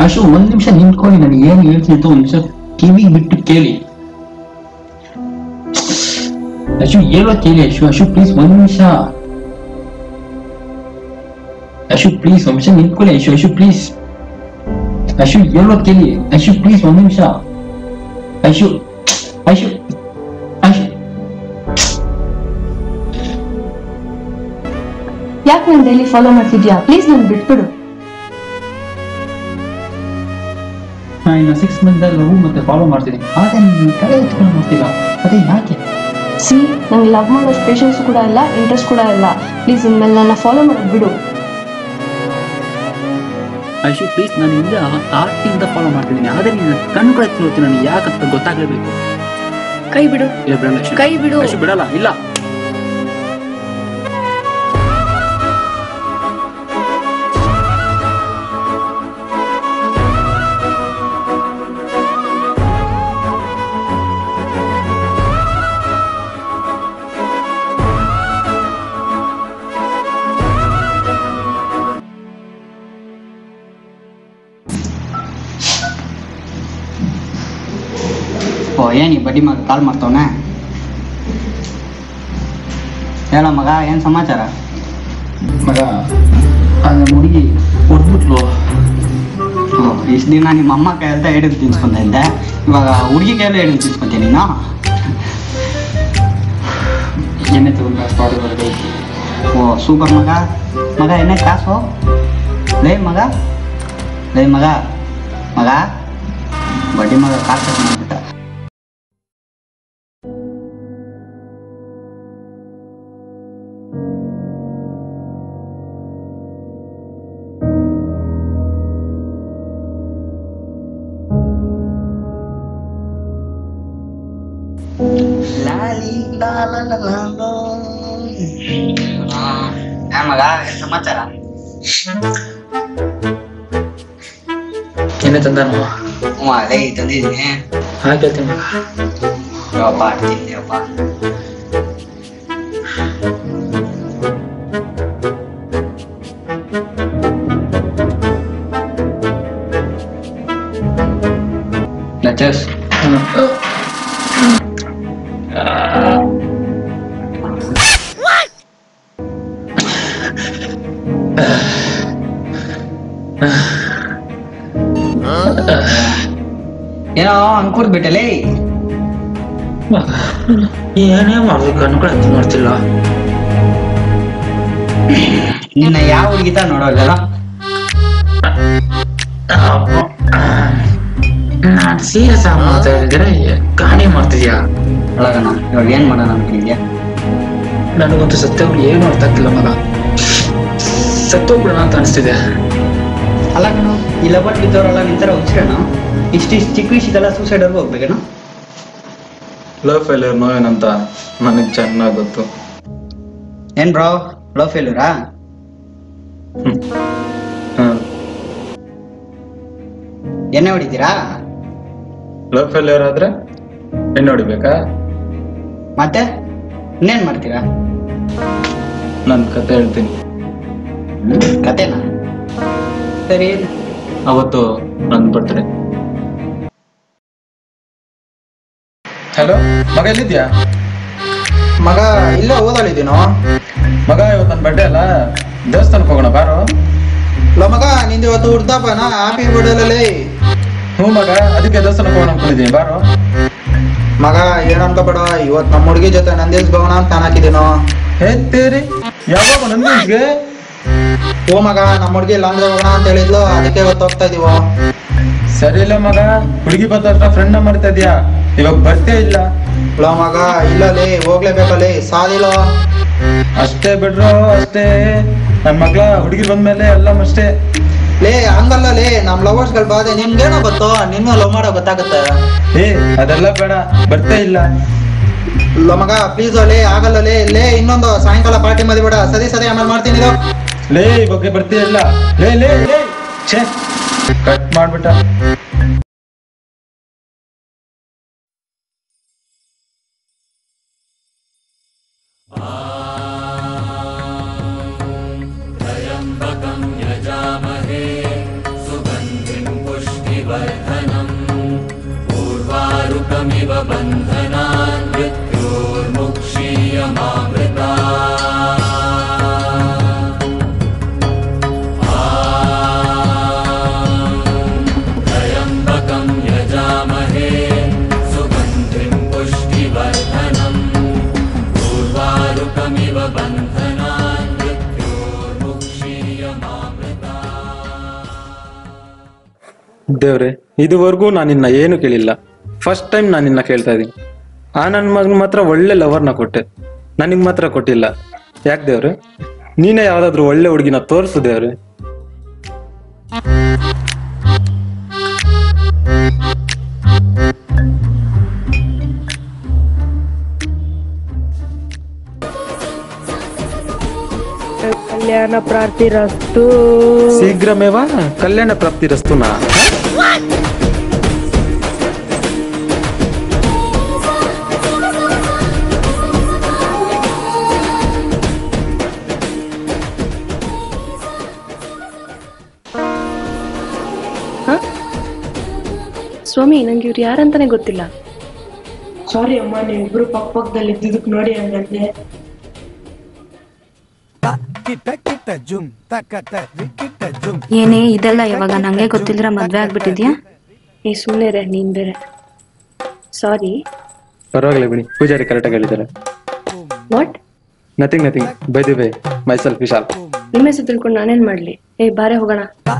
ಅಶು ಒಂದ್ ನಿಮಿಷ ನಿಂತ್ಕೊಳ್ಳಿ ನಾನು ಏನ್ ಹೇಳ್ತೀನಿ ಅಂತ ಒಂದ್ ನಿಮಿಷ ಕಿವಿಗೆ ಬಿಟ್ಟು ಕೇಳಿ ಅಶು ಹೇಳೋ ಕೇಳಿ ಅಶು ಅಶು ಪ್ಲೀಸ್ ಒಂದ್ ನಿಮಿಷ ಅಶು ಪ್ಲೀಸ್ ಒಂದ್ ನಿಮಿಷ ನಿಂತ್ಕೊಳ್ಳಿ ಅಶು ಅಶು ಪ್ಲೀಸ್ ಅಶು ಹೇಳೋ ಕೇಳಿ ಅಶು ಪ್ಲೀಸ್ ಒಂದ್ ನಿಮಿಷ ಅಶು ಅಶು ಅಶು ಯಾಕೆ ನಾನು ಡೈಲಿ ಫಾಲೋ ಮಾಡ್ತಿದ್ಯಾ ಪ್ಲೀಸ್ ನನ್ ಬಿಟ್ಬಿಡು ನಾನು ಇನ್ನು ಸಿಕ್ಸ್ ಮಂತ್ ಲವ್ ಮತ್ತೆ ಫಾಲೋ ಮಾಡ್ತಿದ್ದೀನಿ ಆದ್ರೆ ನೀನು ತಲೆ ಎತ್ಕೊಂಡು ಮಾಡ್ತಿಲ್ಲ ಅದೇ ಯಾಕೆ ಸಿ ನಂಗೆ ಲವ್ ಮಾಡೋಷ್ಟು ಪೇಷನ್ಸ್ ಕೂಡ ಇಲ್ಲ ಇಂಟ್ರೆಸ್ಟ್ ಕೂಡ ಇಲ್ಲ ಪ್ಲೀಸ್ ಇನ್ಮೇಲೆ ನನ್ನ ಫಾಲೋ ಮಾಡೋದು ಬಿಡು ಅಶು ಪ್ಲೀಸ್ ನಾನು ಹಿಂದೆ ಆರ್ಟಿಂದ ಫಾಲೋ ಮಾಡ್ತಿದ್ದೀನಿ ಆದ್ರೆ ನೀನು ಕಣ್ಣು ಕೂಡ ಎತ್ತಿ ನೋಡ್ತೀನಿ ನನಗೆ ಯಾಕಂತ ಗೊತ್ತಾಗ್ಲೇಬೇಕು ಕೈ ಬಿಡು ಇಲ್ಲ ಬಿಡಲ್ಲ ಅಶು ಕೈ ಬಿಡು ಅಶು ಬಿಡಲ್ಲ ಇಲ್ಲ ಓ ಏನಿ ಬಡ್ಡಿ ಮಗ ಕಾಲ್ ಮಾಡ್ತವನ ಹೇಳ ಮಗ ಏನ್ ಸಮಾಚಾರ ಮಗ ಆ ನಮ್ಮ ಹುಡುಗಿ ಹೊಡ್ಬಿಟ್ಲು ಓ ಇಷ್ಟು ದಿನ ನಿಮ್ಮ ಅಮ್ಮ ಕೈಯಲ್ದ ಹಿಡಿದು ತಿನ್ಸ್ಕೊಂತ ಇದ್ದೆ ಇವಾಗ ಹುಡುಗಿ ಕೈಯಲ್ಲೇ ಹಿಡಿದು ತಿನ್ಸ್ಕೊಂತೀನಿ ನೀನು ಎಣ್ಣೆ ತಗೊಂಡು ಸ್ಪಾಟ್ ಬರೋದು ಓ ಸೂಪರ್ ಮಗ ಮಗ ಎಣ್ಣೆ ಕಾಸು ಲೇ ಮಗ ಲೇ ಮಗ ಮಗ ಬಡ್ಡಿ ಮಗ ಕಾಸು ಮಾಡ್ಬಿಟ್ಟ ಲಾಲಿ ಲಾ ಲಾ ಲಾ ಲಾ ಲಾ. ಆ, ಮಗ ಏನ್ ಸಮಾಚಾರ ಎಣ್ಣೆ ತಂದಾನು ಹ್ಞೂ ಅದೇ ತಂದಿದ್ದೀನಿ ಹಾಗೆ ಹೇಳ್ತೀನಿ ಮಗ ಯಪ್ಪ ಆಡ್ತೀನಿ ಯಪ್ಪ ಲಚಸ್ ಏನೋ ಅಂಕೂರ್ ಬಿಟ್ಟಲೇ ಏನೇ ಮಾಡುದು ಕಣ್ಣು ಕೂಡ ಎತ್ತಿ ಮಾಡ್ತಿಲ್ಲ ನಿನ್ನ ಯಾವ ಹುಡುಗಿತ ನೋಡೋಲ್ಲ ನಾನು ಸೀರಿಯಸ್ ಆಗಿ ಮಾತಾಡಿದ್ರೆ ಕಾಣಿ ಮಾಡ್ತಿದ್ಯಾ ಒಳಗಣ ಇವಾಗ ಏನ್ ಮಾಡೋಣ ಅನ್ಕೊಂಡಿದ್ಯಾ ನನಗಂತೂ ಸತ್ಯಗಳು ಏನು ಅರ್ಥ ಆಗ್ತಿಲ್ಲ ಮಗ ಸತ್ತೋಗ್ಬಿಡೋಣ ಅಂತ ಅನಿಸ್ತಿದೆ ಅಲ್ಲ ಕಣೋ ಈ ಲಬಟ್ ಬಿದ್ದವರೆಲ್ಲ ನಿಂತರ ಹುಚ್ಚೇಣ ಇಷ್ಟಿಷ್ಟು ಚಿಕ್ಕ ವಿಷಯಕ್ಕೆಲ್ಲ ಸೂಸೈಡ್ವರೆಗೂ ಹೋಗ್ಬೇಕೇನು ಲವ್ ಫೇಲಿಯರ್ ನೋವೇನಂತ ನನಗೆ ಚೆನ್ನಾಗಿ ಗೊತ್ತು ಏನ್ ಬ್ರೋ ಲವ್ ಫೇಲ್ಯೂರಾ ಹಾಂ ಎಣ್ಣೆ ಹೊಡಿತೀರಾ ಲವ್ ಫೇಲಿಯರ್ ಆದ್ರೆ ಹೆಣ್ಣು ಹೊಡಿಬೇಕಾ ಮತ್ತೆ ಇನ್ನೇನ್ ಮಾಡ್ತೀರಾ ನನ್ನ ಕತೆ ಹೇಳ್ತೀನಿ ಹ್ಮ್, ಕತೆನಾ ಸರಿ ಅವತ್ತು ನನ್ನ ಬರ್ತ್ಡೇ ಹಲೋ ಮಗ ಎಲ್ಲಿದ್ಯಾ ಮಗ ಇಲ್ಲೇ ಓದಲಿದ್ದೀನೋ ಮಗ ಇವತ್ತು ನನ್ನ ಬರ್ಡೇ ಅಲ್ಲ ದೇವಸ್ಥಾನಕ್ಕೆ ಹೋಗೋಣ ಬಾರೋ ಇಲ್ಲ ಮಗ ನಿಂದು ಇವತ್ತು ಹುಡ್ದಪ್ಪನ ಹ್ಯಾಪಿ ಬರ್ಡೇಲಲ್ಲಿ ಹ್ಞೂ ಮಗ ಅದಕ್ಕೆ ದೇವಸ್ಥಾನಕ್ಕೆ ಹೋಗೋಣ ಅನ್ಕೊಂಡಿದ್ದೀನಿ ಬಾರೋ ಮಗ ಏನ್ ಅನ್ಕೋಬೇಡ ಇವತ್ತು ನಮ್ಮ ಹುಡುಗಿ ಜೊತೆ ನಂದೇಶ್ ಹೋಗೋಣ ಅಂತ ನಾನು ಹಾಕಿದ್ದೀನೋ ಹೇ ತೇರಿ ಯಾವಾಗ ನಂದಿಗೆ ಓ ಮಗ ನಮ್ಮ ಹುಡುಗಿ ಲಾಂದ್ರೆ ಹೋಗೋಣ ಅಂತ ಹೇಳಿದ್ಲು ಅದಕ್ಕೆ ಇವತ್ತು ಹೋಗ್ತಾ ಇದೀವೋ ಸರಿ ಇಲ್ಲ ಮಗ ಹುಡುಗಿ ಬಂದ ತಕ್ಷಣ ಫ್ರೆಂಡ್ ಮಾಡ್ತಾ ಇದೀಯಾ ಇವಾಗ ಬರ್ತೇ ಇಲ್ಲ ಇಲ್ಲ ಮಗ ಇಲ್ಲಲ್ಲಿ ಹೋಗ್ಲೇಬೇಕಲ್ಲಿ ಸಾಲಿಲ್ಲ ಅಷ್ಟೇ ಬಿಡ್ರು ಅಷ್ಟೇ ನನ್ ಮಗ್ಳ ಹುಡುಗಿ ಬಂದ್ಮೇಲೆ ಎಲ್ಲ ಅಷ್ಟೇ ಲೇ ಹಂಗಲ್ಲ ಲೇ ನಮ್ ಲವರ್ಸ್ ಗಳ ಬಾಧೆ ನಿಮ್ಗೇನೋ ಗೊತ್ತೋ ನಿನ್ನೂ ಲವ್ ಮಾಡೋ ಗೊತ್ತಾಗುತ್ತೆ ಏ ಅದೆಲ್ಲ ಬೇಡ ಬರ್ತೇ ಇಲ್ಲ ಇಲ್ಲ ಮಗ ಪ್ಲೀಸ್ ಲೇ ಆಗಲ್ಲ ಲೇ ಲೇ ಇನ್ನೊಂದು ಸಾಯಂಕಾಲ ಪಾರ್ಟಿ ಮದಿಬೇಡ ಸರಿ ಸರಿ ಆಮೇಲೆ ಮಾಡ್ತೀನಿ ಇದು ಲೇ ಇವಾಗ ಬರ್ತೀಯ ಇಲ್ಲ ಲೇ ಲೇ ಲೇ ಛೇ ಕಟ್ ಮಾಡ್ಬಿಟ್ಟ त्र्यम्बकं यजामहे सुगन्धिं पुष्टिवर्धनम् ದೇವ್ರೆ ಇದುವರೆಗೂ ನಾನು ನಿನ್ನ ಏನು ಕೇಳಿಲ್ಲ ಫಸ್ಟ್ ಟೈಮ್ ನಾನು ನಿನ್ನ ಕೇಳ್ತಾ ಇದ್ದೀನಿ ಆ ನನ್ನ ಮಗನ ಮಾತ್ರ ಒಳ್ಳೆ ಲವರ್ನ ಕೊಟ್ಟೆ ನನಗೆ ಮಾತ್ರ ಕೊಟ್ಟಿಲ್ಲ ಯಾಕೆ ದೇವ್ರೆ ನೀನೇ ಯಾವ್ದಾದ್ರು ಒಳ್ಳೆ ಹುಡುಗಿನ ತೋರಿಸು ದೇವ್ರೆ ಕಲ್ಯಾಣ ಪ್ರಾಪ್ತಿರಸ್ತು ಶೀಘ್ರಮೇವ ಕಲ್ಯಾಣ ಪ್ರಾಪ್ತಿರಸ್ತುನಾ ಸ್ವಾಮಿ ನಂಗೆ ಇವ್ರು ಯಾರಂತಾನೆ ಗೊತ್ತಿಲ್ಲ ಸಾರಿ ಅಮ್ಮ ನೀವಿಬ್ರು ಪಕ್ಕ ಪಕ್ಕದಲ್ಲಿ ಇದ್ದಿದ್ದಕ್ಕೆ ನೋಡಿ ಹಂಗಂದೆ ಏನೇ ಇದೆಲ್ಲ ಯಾವಾಗ ನಂಗೆ ಗೊತ್ತಿಲ್ದ್ರ ಮದ್ವೆ ಆಗ್ಬಿಟ್ಟಿದ್ಯಾ ಏ ಸುಮ್ಮನೆ ರೇ ನೀನ್ ಬೇರೆ ಸಾರಿ ಪರವಾಗಿಲ್ಲ ಬಿಡಿ ಪೂಜಾರಿ ಕರೆಕ್ಟಾಗಿ ಹೇಳಿದ್ದಾರೆ what nothing nothing by the by myself Vishal ನಿಮ್ಮ ಹೆಸರು ತಿಳ್ಕೊಂಡು ನಾನೇನ್ ಮಾಡ್ಲಿ ಏ ಬಾರೆ ಹೋಗೋಣ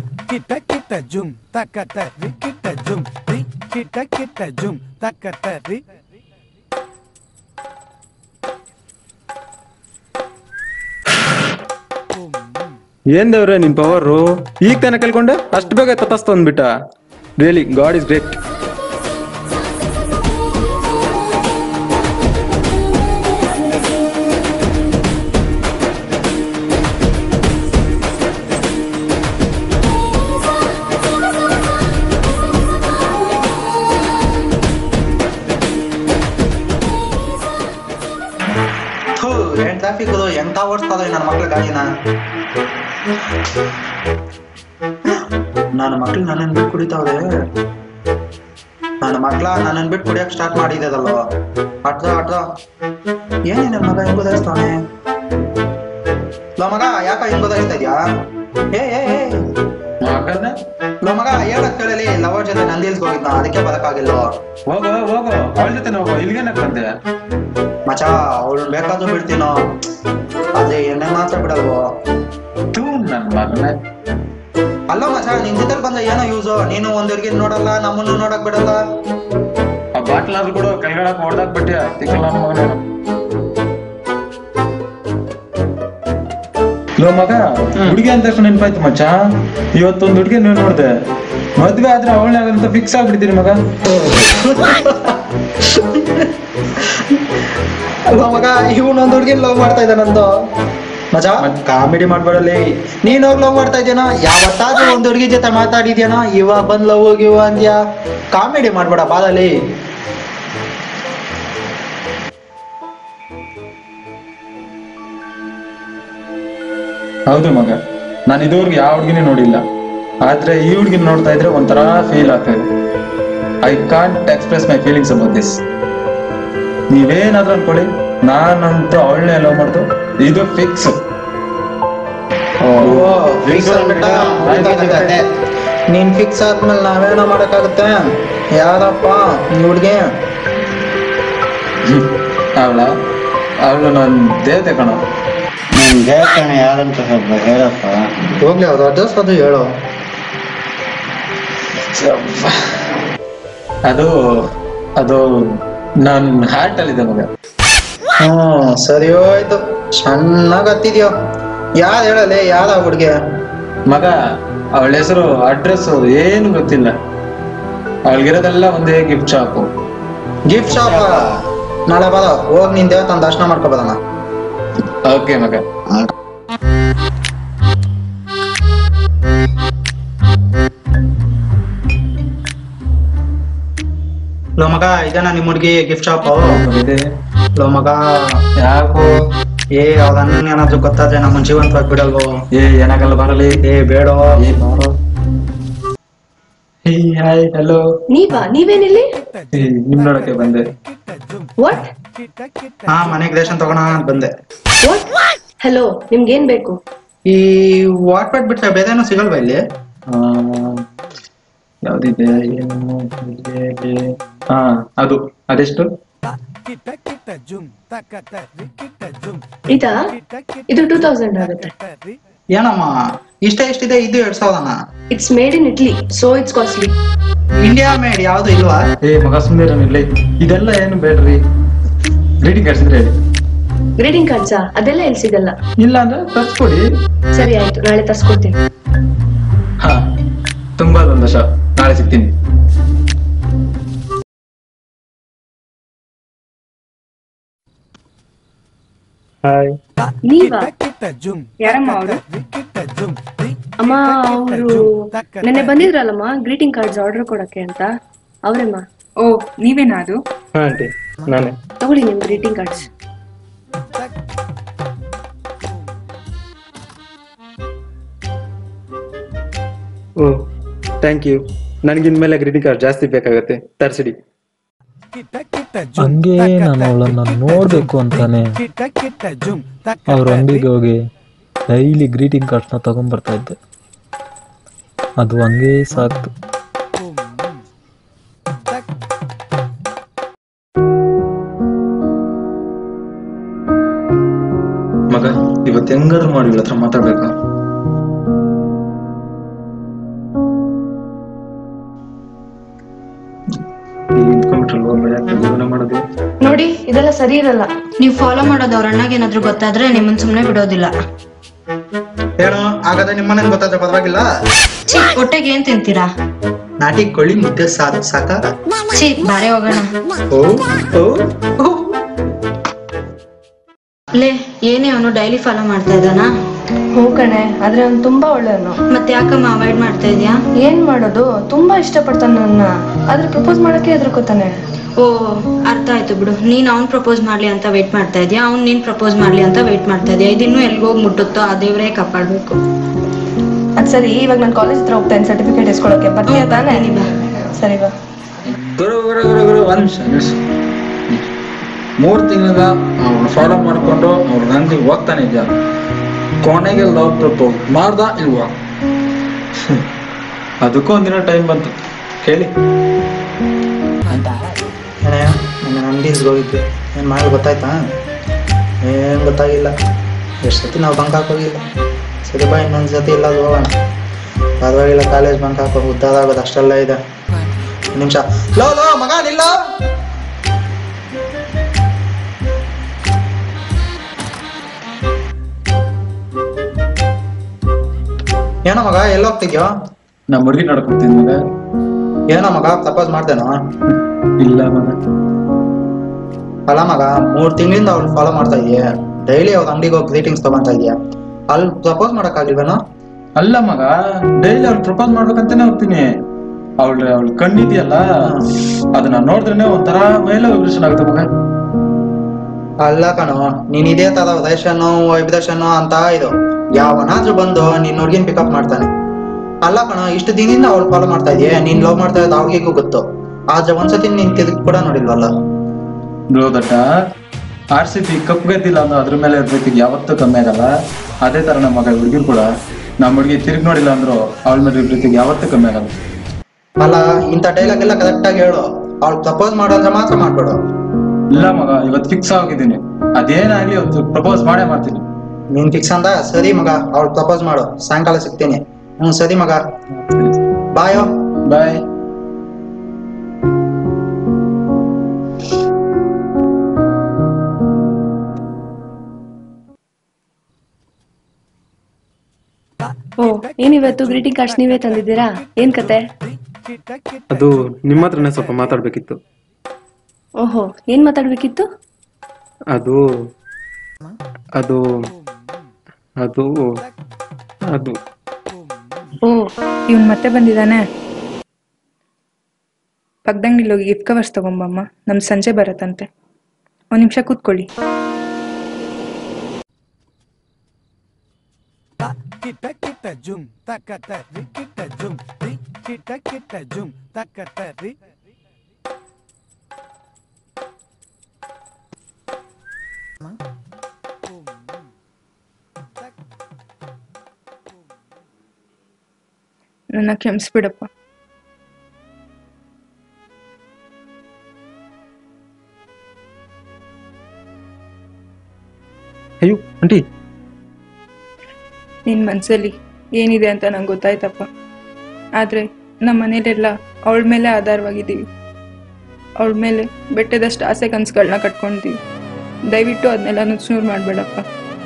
ಏನ್ ದೇವ್ರೆ ನಿನ್ ಪವರು ಈಗ ತಾನೇ ಕಲ್ಕೊಂಡೆ ಅಷ್ಟು ಬೇಗ ತತಸ್ತ ಅಂದ್ಬಿಟ್ಟ ರಿಯಲಿ ಗಾಡ್ ಇಸ್ ಗ್ರೇಟ್ ಥೂ ಏನ್ ಟ್ರಾಫಿಕ್ ಅದು ಎಂತ ಓಡಿಸ್ತಾ ಇದಾವೆ ನನ್ನ ಮಕ್ಳ ಗಾಡಿನ ನನ್ನ ಮಕ್ಳು ನನ್ನನ್ ಬಿಟ್ಟು ಕುಡಿತಾವ್ರೆ ನನ್ನ ಮಕ್ಳ ನನ್ನನ್ ಬಿಟ್ಟು ಕುಡಿಯಕ್ ಸ್ಟಾರ್ಟ್ ಮಾಡಿದಲ್ಲ ಅಡ್ದ ಅಡ್ದ ಏನೇ ನನ್ನ ಮಗ ಹಿಂಗ್ ಓದಾಯಿಸ್ತಾನೆ ಲೋ ಮಗ ಯಾಕ ಹಿಂಗ್ ಓದಾಯಿಸ್ತಾ ಇದ್ಯಾ ಏ ಏ ಏ ಲೋ ಮಗ ಹೇಳಕ್ ಕೇಳಲಿ ಲವರ್ ಜೊತೆ ನಂದಿಲ್ಸ್ ಹೋಗಿದ್ನ ಅದಕ್ಕೆ ಬರಕ್ಕಾಗಿಲ್ಲ ಹೋಗೋ ಹೋಗೋ ಅವಳ ಜೊತೆ ಹೋಗೋ ಇಲ್ಲಿಗೇನೆ ಬಂದೆ ಮಚ ಅವಳು ಬೇಕಾದ್ರೂ ಬಿಡ್ತೀನೋ ಅದೇ ಎಣ್ಣೆ ಮಾತ್ರ ಬಿಡಲ್ವೋ ತೂ ನನ್ ಮಗನೇ ಅಲ್ಲ ಮಚ ನಿನ್ ಜೊತೆ ಬಂದ್ರೆ ಏನೋ ಯೂಸ್ ನೀನು ಒಂದ್ ಹುಡ್ಗಿನ್ ನೋಡಲ್ಲ ನಮ್ಮನ್ನು ನೋಡಕ್ ಬಿಡಲ್ಲ ಆ ಬಾಟ್ಲ್ ಆದ್ರೂ ಕೂಡ ಕೆಳಗಡೆ ಹೊಡ್ದಾಕ್ ಬಿಟ್ಟೆ ತಿಕ್ಕಲ್ಲ ನನ್ನ ಮಗನೇ ಲೋ ಮಗ ಹುಡುಗಿ ಅಂತ ತಕ್ಷಣ ನೆನಪಾಯ್ತು ಮಚ್ಚ ಇವತ್ತೊಂದು ಹುಡುಗಿ ನೀವು ನೋಡ್ದೆ ಮದ್ವೆ ಆದ್ರೆ ಅವಳೇ ಆಗಂತ ಫಿಕ್ಸ್ ಆಗ್ಬಿಡ್ತೀನಿ ಮಗ ಅಲ್ಲ ಮಗ ಇವನೊಂದ್ ಹುಡ್ಗಿನ್ ಲವ್ ಮಾಡ್ತಾ ಇದ್ದಾನಂದು ಮಜಾ ಕಾಮಿಡಿ ಮಾಡ್ಬೇಡಲ್ಲಿ ನೀನ್ ಹೋಗ್ ಲವ್ ಮಾಡ್ತಾ ಇದ್ಯಾನೋ ಯಾವತ್ತಾದ್ರೂ ಒಂದ್ ಹುಡ್ಗಿ ಜೊತೆ ಮಾತಾಡಿದ್ಯಾನೋ ಇವಾಗ ಬಂದ್ ಲವ್ ಹೋಗಿವ ಅಂದ್ಯಾ ಕಾಮಿಡಿ ಮಾಡ್ಬೇಡ ಬಾದಲ್ಲಿ ಹೌದು ಮಗ ನಾನು ಇದುವರೆಗೂ ಯಾವ ಹುಡುಗಿನೇ ನೋಡಿಲ್ಲ ಆದ್ರೆ ಈ ಹುಡುಗಿನ ನೋಡ್ತಾ ಇದ್ರೆ ಒಂಥರ ಫೀಲ್ ಆಗ್ತಾ ಇದೆ I can't express my feelings about this ನೀವೇನಾದ್ರೂ ಅನ್ಕೊಳ್ಳಿ ನಾನಂತೂ ಅವಳನ್ನೇ ಲವ್ ಮಾಡ್ದು ಇದು ಫಿಕ್ಸ್ ಫಿಕ್ಸ್ ಅಂದ್ಬಿಟ್ಟ ಗೊತ್ತಾಗತ್ತೆ. ನೀನ್ ಫಿಕ್ಸ್ ಆದ್ಮೇಲೆ ನಾವೇನೋ ಮಾಡಕ್ಕಾಗುತ್ತೆ ಯಾರಪ್ಪ ಈ ಹುಡ್ಗಿ ಅವಳ ಅವಳು ನನ್ನ ದೇವತೆ ಕಣ ನಿನ್ ದೇವಸ್ಥಾನ ಯಾರಂತ ಸ್ವಲ್ಪ ಹೇಳಪ್ಪ ಹೋಗ್ಲಿ ಅವ್ರು ಅಡ್ರೆಸ್ ಅದು ಹೇಳು ಅದು ಅದು ನನ್ನ ಹಾರ್ಟ್ ಅಲ್ಲಿ ಇದೆ ಮಗ ಹ್ಮ್ ಸರಿ ಹೋಯ್ತು ಚೆನ್ನಾಗ್ ಹತ್ತಿದ್ಯೋ ಯಾರು ಹೇಳಲೆ ಯಾರ ಹುಡ್ಗಿ ಮಗ ಅವಳ ಹೆಸರು ಅಡ್ರೆಸ್ ಏನು ಗೊತ್ತಿಲ್ಲ ಅವಳಿಗಿರೋದೆಲ್ಲ ಒಂದೇ ಗಿಫ್ಟ್ ಶಾಪು ಗಿಫ್ಟ್ ಶಾಪ್ ನಾಳೆ ಬರ ಹೋಗ್ ನಿನ್ ದೇವತನ ದರ್ಶನ ಮಾಡ್ಕೊ ಬರೋಣ ಓಕೆ ಮಗ ಲೋ ಮಗ ಇದನ್ನ ನಿಮ್ ಹುಡ್ಗಿ ಗಿಫ್ಟ್ ಶಾಪ್ ಇದೆ. ಲೋ ಮಗ ಯಾಕೋ ಏ ಅವ್ರ ಅಣ್ಣನ್ ಏನಾದ್ರು ಗೊತ್ತಾದ್ರೆ ನಮ್ಮ ಜೀವಂತವಾಗಿ ಬಿಡಲ್ವೋ ಏ ಏನಾಗಲ್ಲ ಬರಲಿ ಏ ಬೇಡ ಏ ಬಾರೋ ಹೇ ಹಾಯ್ ಹಲೋ ನೀವಾ ನೀವೇನಿಲ್ಲಿ ನಿಮ್ ನೋಡಕ್ಕೆ ಬಂದೆ ವಾಟ್ ಹಾ ಮನೆಗೆ ರೇಷನ್ ತಗೋಣ ಅಂತ ಬಂದೆ ವಾಟ್ ಹಲೋ ನಿಮ್ಗೇನ್ ಬೇಕು ಈ ವಾಟ್ ಪೆಟ್ ಬಿಟ್ರೆ ಬೇರೆ ಏನೋ ಸಿಗಲ್ವಾ ಇಲ್ಲಿ ಆ, ಯಾವ್ದಿದೆ ಏನು ಇಲ್ಲಿ, ಇಲ್ಲಿ. ಹಾ ಅದು ಅದೆಷ್ಟು ಇದಾ ಇದು ಟೂ ತೌಸಂಡ್ ಆಗುತ್ತೆ ಏನಮ್ಮ ಇಷ್ಟೇ ಇಷ್ಟಿದೆ ಇದು ಎರಡ್ ಸಾವಿರನ it's made in Italy so it's costly India made ಯಾವ್ದು ಇಲ್ವಾ ಏ ಮಗ ಸುಮ್ಮನೆ ಇರ್ಲಿ ಇದೆಲ್ಲ ಏನು ಬೇಡ್ರಿ ಗ್ರೀಟಿಂಗ್ ಕಾರ್ಡ್ಸ್ ಇದ್ರೆ ಹೇಳಿ ಗ್ರೀಟಿಂಗ್ ಕಾರ್ಡ್ಸಾ ಅದೆಲ್ಲ ಎಲ್ಲಿ ಸಿಗಲ್ಲ ಇಲ್ಲ ಅಂದ್ರೆ ತರ್ಸ್ಕೊಡಿ ಸರಿ ಆಯ್ತು ನಾಳೆ ತರ್ಸ್ಕೊಡ್ತೀನಿ ಹಾ ತುಂಬಾ ಸಂತೋಷ ನಾಳೆ ಸಿಗ್ತೀನಿ ಹಾಯ್ ನೀವಾ ಯಾರಮ್ಮ ಅವರು ಅಮ್ಮ ಅವರು ನೆನ್ನೆ ಬಂದಿದ್ರಲ್ಲಮ್ಮ ಗ್ರೀಟಿಂಗ್ ಕಾರ್ಡ್ಸ್ ಆರ್ಡರ್ ಕೊಡಕ್ಕೆ ಅಂತ ಅವರಮ್ಮ ಓ ನೀವೇನಾ ಅದು ಹಾ ಆಂಟಿ ನಾನೇ ತಗೊಳ್ಳಿ ನಿಮ್ greeting cards oh thank you ನನಗಿನ್ಮೇಲೆ ಗ್ರೀಟಿಂಗ್ ಕಾರ್ಡ್ ಜಾಸ್ತಿ ಬೇಕಾಗತ್ತೆ ತರ್ಸಿಡಿ ಹಂಗೆ ನಾನು ಅವಳನ್ನ ನೋಡ್ಬೇಕು ಅಂತಾನೆ ಅವ್ರ ಅಂಗಡಿಗೆ ಹೋಗಿ ಡೈಲಿ ಗ್ರೀಟಿಂಗ್ ಕಾರ್ಡ್ಸ್ನ ತಗೊಂಡ್ಬರ್ತಾ ಇದ್ದೆ ಅದು ಹಂಗೆ ಸಾಕ್ತು ಮಗ ಇವತ್ತು ಹೆಂಗಾದ್ರು ಮಾಡಿ ಇವಳ ಹತ್ರ ಮಾತಾಡ್ಬೇಕಾ ಇದ್ಕೊಂಡ್ಬಿಟ್ರಲ್ವ ಯಾಕೆ ಜೀವನ ಮಾಡೋದು ನೋಡಿ ಇದೆಲ್ಲ ಸರಿ ಇರಲ್ಲ ನೀವು ಫಾಲೋ ಮಾಡೋದು ಅವ್ರ ಅಣ್ಣಗೆ ಏನಾದ್ರು ಗೊತ್ತಾದ್ರೆ ನಿಮ್ಮನ್ ಸುಮ್ನೆ ಬಿಡೋದಿಲ್ಲ ಏನು ಹಾಗಾದ್ರೆ ನಿಮ್ಮನೇನ್ ಗೊತ್ತಾದ್ರೆ ಪರವಾಗಿಲ್ಲ ಛೀ, ಹೊಟ್ಟೆಗೆ ಏನ್ ತಿಂತೀರಾ ನಾಟಿ ಕೋಳಿ ಮುದ್ದೆ ಸಾರು ಸಾಕ ಛೀ ಬಾರೆ ಹೋಗೋಣ ಓ ಓ ಓ. ಲೇ ಏನೇ ಅವನು ಡೈಲಿ ಫಾಲೋ ಮಾಡ್ತಾ ಇದ್ದಾನಾ ಹ್ಞೂ ಕಣೆ ಆದ್ರೆ ಅವ್ನು ತುಂಬಾ ಒಳ್ಳೆಯವನು ಮತ್ತೆ ಯಾಕಮ್ಮ ಅವಾಯ್ಡ್ ಮಾಡ್ತಾ ಇದೀಯಾ ಏನ್ ಮಾಡೋದು ತುಂಬಾ ಇಷ್ಟಪಡ್ತಾನೆ ನನ್ನ ಆದ್ರೆ ಪ್ರಪೋಸ್ ಮಾಡಕ್ಕೆ ಹೆದರ್ಕೋತಾನೆ ಓ ಅರ್ಥ ಆಯ್ತು ಬಿಡು ನೀನ್ ಅವ್ನ್ ಪ್ರಪೋಸ್ ಮಾಡ್ಲಿ ಅಂತ ವೇಟ್ ಮಾಡ್ತಾ ಇದೀಯಾ ಅವ್ನ್ ನೀನ್ ಪ್ರಪೋಸ್ ಮಾಡ್ಲಿ ಅಂತ ವೇಟ್ ಮಾಡ್ತಾ ಇದೀಯಾ ಇದಿನ್ನೂ ಎಲ್ಗೋಗ್ ಮುಟ್ಟುತ್ತೋ ಆ ದೇವ್ರೇ ಕಾಪಾಡ್ಬೇಕು ಅದ್ ಸರಿ ಇವಾಗ ನಾನು ಕಾಲೇಜ್ ಹತ್ರ ಹೋಗ್ತೇನೆ ಸರ್ಟಿಫಿಕೇಟ್ ಇಸ್ಕೊಳಕ್ಕೆ ಬರ್ತೀಯ ತಾನೇ ಬರ್ತೀನಿ ಬಾ. ಸರಿ ಬಾ ಗುರು ಗುರು ಗುರು ಗುರು ಒಂದ್ ನಿಮಿಷ ನಿಲ್ಸು ಮೂರ್ ತಿಂಗಳ ಅವ್ನ ಫಾಲೋ ಮಾಡ್ಕೊಂಡು ಅವ್ರ ನಂದಿ ಹೋಗ್ತಾನೆ ಇದ್ದ ಕೊನೆಗೆ ಲವ್ ಪ್ರಪೋಸ್ ಮಾಡ್ದ ಇಲ್ವಾ ಹ್ಮ್. ಅದಕ್ಕೂ ಒಂದಿನ ಟೈಮ್ ಬಂತು ಕೇಳಿ ಏನೇ ನನ್ನ ಅಂಗಡಿಗೆ ಹೋಗಿದ್ದೆ ಏನು ಮಾಡಿ ಗೊತ್ತಾಯ್ತಾ ಏನು ಗೊತ್ತಾಗಿಲ್ಲ ಎಷ್ಟು ಸತಿ ನಾವು ಬಂಕ್ ಹಾಕೋಗಿಲ್ಲ ಸರಿ ಬಾ ಇನ್ನೊಂದು ಸತಿ ಇಲ್ಲ ಹೋಗೋಣ ಪರವಾಗಿಲ್ಲ ಕಾಲೇಜ್ ಬಂಕ್ ಹಾಕೋ ಉದ್ದಾದಾಗೋದು ಅಷ್ಟೆಲ್ಲ ಇದೆ ಒಂದ್ ನಿಮಿಷ ಲೋ ಲೋ ಮಗ ನಿಲ್ಲ ಏನೋ ಮಗ ಎಲ್ಲಿ ಹೋಗ್ತಿದ್ಯೋ ನಮ್ಮ ಹುಡುಗಿ ನೋಡ್ಕೊತೀನಿ ಮಗ ಏನೋ ಮಗ ಪ್ರಪೋಸ್ ಮಾಡ್ದೇನೋ ಇಲ್ಲ ಮಗ ಅಲ್ಲ ಮಗ ಮೂರ್ ತಿಂಗಳಿಂದ ಅವ್ಳು ಫಾಲೋ ಮಾಡ್ತಾ ಇದೀಯ ಡೈಲಿ ಅವ್ರ ಅಂಗಡಿಗೆ ಹೋಗಿ ಗ್ರೀಟಿಂಗ್ಸ್ ತಗೊಂತಾ ಇದೀಯ ಅಲ್ಲಿ ಪ್ರಪೋಸ್ ಮಾಡಕ್ಕಾಗಿಲ್ವೇನೋ ಅಲ್ಲ ಮಗ ಡೈಲಿ ಅವ್ಳು ಪ್ರಪೋಸ್ ಮಾಡ್ಬೇಕಂತಾನೆ ಹೋಗ್ತೀನಿ ಅವಳ ಅವಳ ಕಣ್ಣಿದೆಯಲ್ಲ ಅದನ್ನ ನೋಡಿದ್ರೆ ಒಂಥರ ಮೇಲೆ ವಿಬ್ರೇಷನ್ ಆಗುತ್ತೆ ಮಗ ಅಲ್ಲ ಕಣೋ ನೀನ್ ಇದೇ ತರ ವೈಬ್ರೇಷನ್ ವೈಬ್ರೇಷನ್ ಅಂತ ಇದು ಯಾವನಾದ್ರೂ ಬಂದು ನಿನ್ ಹುಡ್ಗಿನ್ ಪಿಕಪ್ ಮಾಡ್ತಾನೆ ಅಲ್ಲ ಕಣೋ ಇಷ್ಟು ದಿನದಿಂದ ಅವ್ಳು ಫಾಲೋ ಮಾಡ್ತಾ ಇದೀಯ ನೀನ್ ಲವ್ ಮಾಡ್ತಾ ಇರೋದು ಅವ್ಳಿಗೂ ಗೊತ್ತು ಆದ್ರೆ ಒಂದ್ಸತಿ ನೀನ್ ತಿರುಗಿ ಕೂಡ ನೋಡಿಲ್ವಲ್ಲ ದೊಡ್ಡ ಆರ್ ಸಿ ಪಿ ಕಪ್ ಗೆದ್ದಿಲ್ಲ ಅಂದ್ರೆ ಅದ್ರ ಮೇಲೆ ಇರ್ಬೇಕು ಯಾವತ್ತೂ ಕಮ್ಮಿ ಆಗಲ್ಲ ಅದೇ ತರ ನಮ್ಮ ಮಗ ಹುಡುಗಿರು ಕೂಡ ನಮ್ಮ ಹುಡುಗಿ ತಿರುಗಿ ನೋಡಿಲ್ಲ ಅಂದ್ರು ಅವಳ ಮೇಲೆ ಇರ್ಬೇಕು ಯಾವತ್ತೂ ಕಮ್ಮಿ ಆಗಲ್ಲ ಅಲ್ಲ ಇಂಥ ಡೈಲಾಗ್ ಎಲ್ಲ ಕರೆಕ್ಟ್ ಆಗಿ ಹೇಳು ಅವ್ಳು ಪ್ರಪೋಸ್ ಮಾಡೋದ್ರೆ ಮಾತ್ರ ಮಾಡ್ಬೇಡು ಇಲ್ಲ ಮಗ ಇವತ್ತು ಫಿಕ್ಸ್ ಆಗಿದ್ದೀನಿ ಅದೇನಾಗ್ಲಿ ಒಂದು ಪ್ರಪೋಸ್ ಮಾಡೇ ಮಾಡ್ತೀನಿ ನೀನ್ ಫಿಕ್ಸ್ ಅಂದ ಸರಿ ಮಗ ಅವ್ಳು ಪ್ರಪೋಸ್ ಮಾಡು ಸಾಯಂಕಾಲ ಸಿಗ್ತೀನಿ ಹ್ಮ್ ಸರಿ ಮಗ ಬಾಯೋ ಬಾಯ್ ಓ ಏನಿವತ್ತು ಗ್ರೀಟಿಂಗ್ ಕಾರ್ಡ್ಸ್ ನೀವೇ ತಂದಿದ್ದೀರಾ ಏನ್ ಕತೆ ಅದು ನಿಮ್ಮ ಹತ್ರನೇ ಸ್ವಲ್ಪ ಮಾತಾಡ್ಬೇಕಿತ್ತು ಓಹೋ ಏನ್ ಮಾತಾಡ್ಬೇಕಿತ್ತು ಅದು ಅದು ಅದು ಅದು ಓ ಇವ್ನ್ ಮತ್ತೆ ಬಂದಿದ್ದಾನೆ ಪಕ್ಕದಂಗಡಿಲಿ ಹೋಗಿ ಗಿಫ್ಟ್ ಕವರ್ಸ್ ತಗೊಂಬಮ್ಮ ನಮ್ ಸಂಜೆ ಬರತ್ತಂತೆ ಒಂದ್ ನಿಮಿಷ ಕೂತ್ಕೊಳ್ಳಿ ನನ್ನ ಕ್ಷಮಿಸ್ಬಿಡಪ್ಪ ಅಯ್ಯೋ ಆಂಟಿ ನಿನ್ ಮನ್ಸಲ್ಲಿ ಏನಿದೆ ಅಂತ ನಂಗೆ ಗೊತ್ತಾಯ್ತಪ್ಪ ಆದರೆ ನಮ್ಮ ಮನೇಲೆಲ್ಲ ಅವಳ ಮೇಲೆ ಆಧಾರವಾಗಿದ್ದೀವಿ ಅವಳ ಮೇಲೆ ಬೆಟ್ಟದಷ್ಟು ಆಸೆ ಕನಸುಗಳನ್ನ ಕಟ್ಕೊಂಡಿದ್ದೀವಿ ದಯವಿಟ್ಟು ಅದನ್ನೆಲ್ಲ ನುಚ್ಚುನೂರು ಮಾಡಬೇಡಪ್ಪ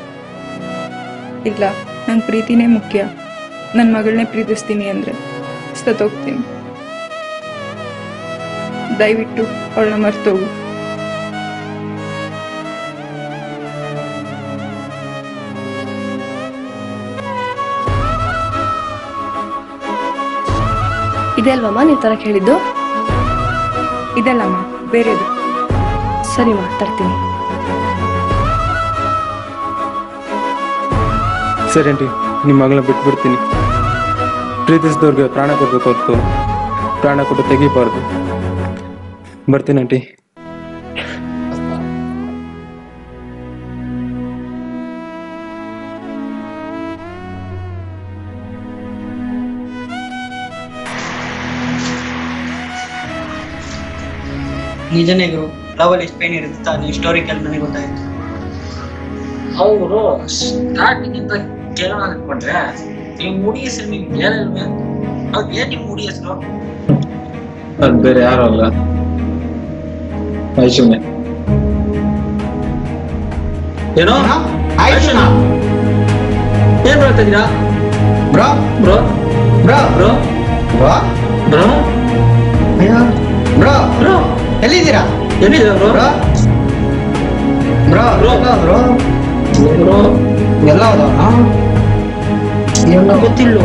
ಇಲ್ಲ ನನ್ನ ಪ್ರೀತಿನೇ ಮುಖ್ಯ ನನ್ನ ಮಗಳನ್ನೇ ಪ್ರೀತಿಸ್ತೀನಿ ಅಂದರೆ ಸತ್ತೋಗ್ತೀನಿ ದಯವಿಟ್ಟು ಅವಳನ್ನ ಮರ್ತೋಗು ಇದೆ ಅಲ್ವಮ್ಮ ನೀವು ತರ ಕೇಳಿದ್ದು ಇದಲ್ಲಮ್ಮ ಬೇರೆದು ಸರಿಮ್ಮ ತರ್ತೀನಿ ಸರಿ ಆಂಟಿ ನಿಮ್ಮ ಮಗಳನ್ನ ಬಿಟ್ಬಿಡ್ತೀನಿ ಪ್ರೀತಿಸಿದವ್ರಿಗೆ ಪ್ರಾಣ ಕೊಡ್ಬೇಕು ಹೊರತು ಪ್ರಾಣ ಕೊಟ್ಟು ತೆಗಿಬಾರ್ದು ಬರ್ತೀನಿ ಆಂಟಿ ನಿಜನೇ ಗುರು ಲವಲ್ಲಿ ಎಷ್ಟು ಪೇನ್ ಇರುತ್ತೆ ಅದು ಹಿಸ್ಟೋರಿಕಲ್ ನನಗೆ ಗೊತ್ತಾಯ್ತು ಅವರು ಸ್ಟಾರ್ಟಿಂಗ್ ಇಂದ ಕೇಳೋಣ ಅನ್ಕೊಂಡ್ರೆ ನೀವು ಮುಡಿ ಹೆಸರು ನಿಮ್ಗೆ ಹೇಳಿಲ್ವೇ ಅವ್ರು ಏನ್ ನಿಮ್ ಮುಡಿ ಹೆಸರು ಅದು ಬೇರೆ ಯಾರು ಅಲ್ಲ ಐಶುನೆ ಏನೋ ಆಯ್ತು ಏನ್ ಮಾಡ್ತಾ ಇದೀರಾ bro bro bro bro bro bro ಅಯ್ಯೋ ಬ್ರೋ ಬ್ರೋ ಎಲ್ಲಿದ್ದೀರಾ ಎಲ್ಲಿದೆ bro bro bro bro. Bro bro ಎಲ್ಲ ಹೋದ ಎಲ್ಲ ಗೊತ್ತಿಲ್ಲೋ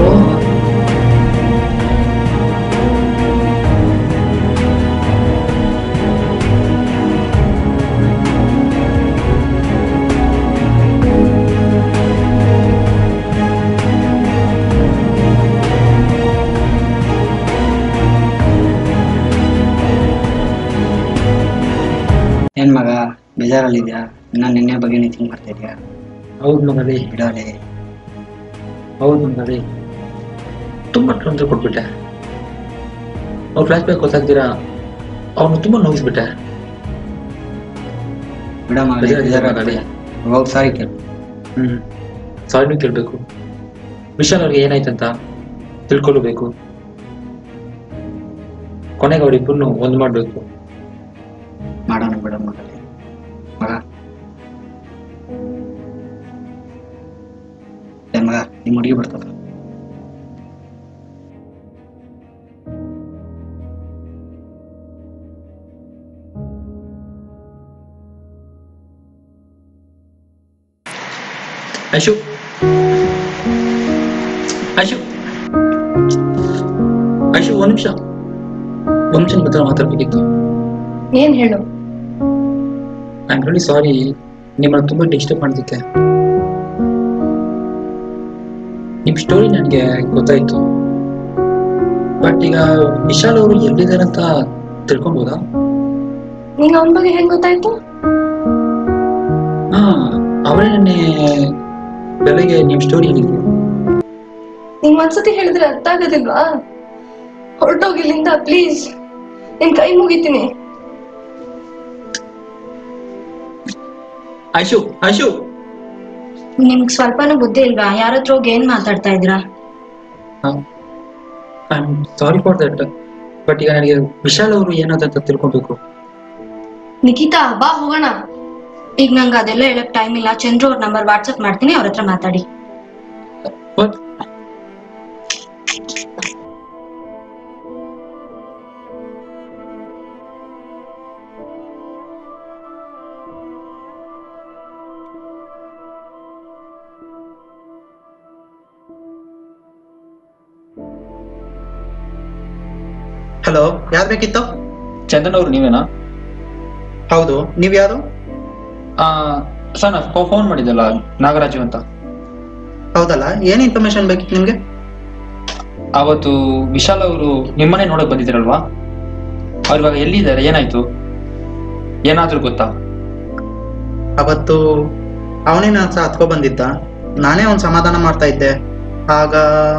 ಏನ್ ಮಗ ಬೇಜಾರಲ್ಲಿದ್ಯಾ ಇನ್ನ ನಿನ್ನೆ ಬಗ್ಗೆ ನೀ ಥಿಂಕ್ ಮಾಡ್ತಾ ಇದೀಯಾ ಹೌದು ಮಗಲಿ ಬಿಡೋಲೆ ಹೌದು ಮಗಲಿ ತುಂಬಾ ತೊಂದರೆ ಕೊಟ್ಬಿಟ್ಟೆ ಅವ್ರು ಫ್ಲಾಶ್ ಬ್ಯಾಕ್ ಗೊತ್ತಾಗ್ತೀರಾ ಅವ್ನು ತುಂಬಾ ನೋಯಿಸ್ಬಿಟ್ಟೆ ಬಿಡ ಮಗ ಬೇಜಾರಾಗಿದೆ ಬೇಜಾರಾಗಲಿ ಹೋಗಿ ಸಾರಿ ಕೇಳು ಹ್ಮ್ ಸಾರಿನೂ ಕೇಳ್ಬೇಕು ವಿಶಾಲ್ ಅವ್ರಿಗೆ ಏನಾಯ್ತಂತ ತಿಳ್ಕೊಳ್ಬೇಕು ಕೊನೆಗೆ ಅವ್ರಿಬ್ಬರನ್ನು ಒಂದು ಮಾಡ್ಬೇಕು ಮಾಡೋಣ ಬಿಡ ಮಗಲಿ ಮಗ ಏ ಮಗ ನಿಮ್ಮ ಹುಡುಗಿ ಬರ್ತದ ಐಶು ಐಶು ಐಶು ಒಂದ್ ನಿಮಿಷ ಒಂದ್ ನಿಮಿಷ ನಿಮ್ಮ ಹತ್ರ ಮಾತಾಡ್ಬೇಕಿತ್ತು ಏನ್ ಹೇಳು ಐ ಆಮ್ ರಿಯಲಿ ಸಾರಿ ನಿಮ್ಮನ್ನ ತುಂಬಾ ಡಿಸ್ಟರ್ಬ್ ಮಾಡೋದಕ್ಕೆ ನಿಮ್ ಸ್ಟೋರಿ ನನಗೆ ಗೊತ್ತಾಯ್ತು ಬಟ್ ಈಗ ವಿಶಾಲ್ ಅವರು ಎಲ್ಲಿದ್ದಾರೆ ಅಂತ ತಿಳ್ಕೊಬೋದಾ ನಿಂಗೆ ಅವನ ಬಗ್ಗೆ ಹೆಂಗ್ ಗೊತ್ತಾಯ್ತು ಹಾ ಅವರೇ ನೆನ್ನೆ ಬೆಳಗ್ಗೆ ನಿಮ್ ಸ್ಟೋರಿ ಹೇಳಿದ್ರು ನಿಂಗ್ ಒಂದ್ಸತಿ ಹೇಳಿದ್ರೆ ಅರ್ಥ ಆಗೋದಿಲ್ವಾ ಹೊರಟೋಗಿ ಇಲ್ಲಿಂದ ಪ್ಲೀಸ್ ನಿನ್ ಕೈ ಮುಗಿತೀನಿ ಐಶು ಐಶು ನಿಮ್ಗ್ ಸ್ವಲ್ಪನೂ ಬುದ್ಧಿ ಇಲ್ವಾ ಯಾರ ಹತ್ರ ಹೋಗಿ ಏನ್ ಮಾತಾಡ್ತಾ ಇದ್ರಾ I am sorry for that but ಈಗ ನನಗೆ ವಿಶಾಲ್ ಅವರು ಏನಾದಂತ ತಿಳ್ಕೊಬೇಕು ನಿಖಿತಾ ಬಾ ಹೋಗೋಣ ಈಗ ನಂಗೆ ಅದೆಲ್ಲ ಹೇಳಕ್ ಟೈಮ್ ಇಲ್ಲ ಚಂದ್ರು ಅವ್ರ ನಂಬರ್ ವಾಟ್ಸಪ್ ಮಾಡ್ತೀನಿ ಅವ್ರ ಹತ್ರ ಮಾತಾಡಿ ಬಟ್ ಹಲೋ ಯಾರು ಬೇಕಿತ್ತು ಚಂದನ್ ಅವ್ರು ನೀವೇನಾ ಹೌದು ನೀವ್ ಯಾರು ಆ ಸರ್ ನಾನು ಫೋನ್ ಮಾಡಿದ್ದಲ್ಲ ನಾಗರಾಜು ಅಂತ ಹೌದಲ್ಲ ಏನ್ ಇನ್ಫಾರ್ಮೇಶನ್ ಬೇಕಿತ್ತು ನಿಮ್ಗೆ ಅವತ್ತು ವಿಶಾಲ್ ಅವರು ನಿಮ್ಮನೆ ನೋಡಕ್ ಬಂದಿದ್ರಲ್ವಾ ಅವ್ರು ಇವಾಗ ಎಲ್ಲಿದ್ದಾರೆ ಏನಾಯ್ತು ಏನಾದ್ರೂ ಗೊತ್ತಾ ಅವತ್ತು ಅವನೇ ನನ್ನ ಹತ್ರ ಹತ್ಕೊ ಬಂದಿದ್ದ ನಾನೇ ಅವ್ನ್ ಸಮಾಧಾನ ಮಾಡ್ತಾ ಇದ್ದೆ ಆಗ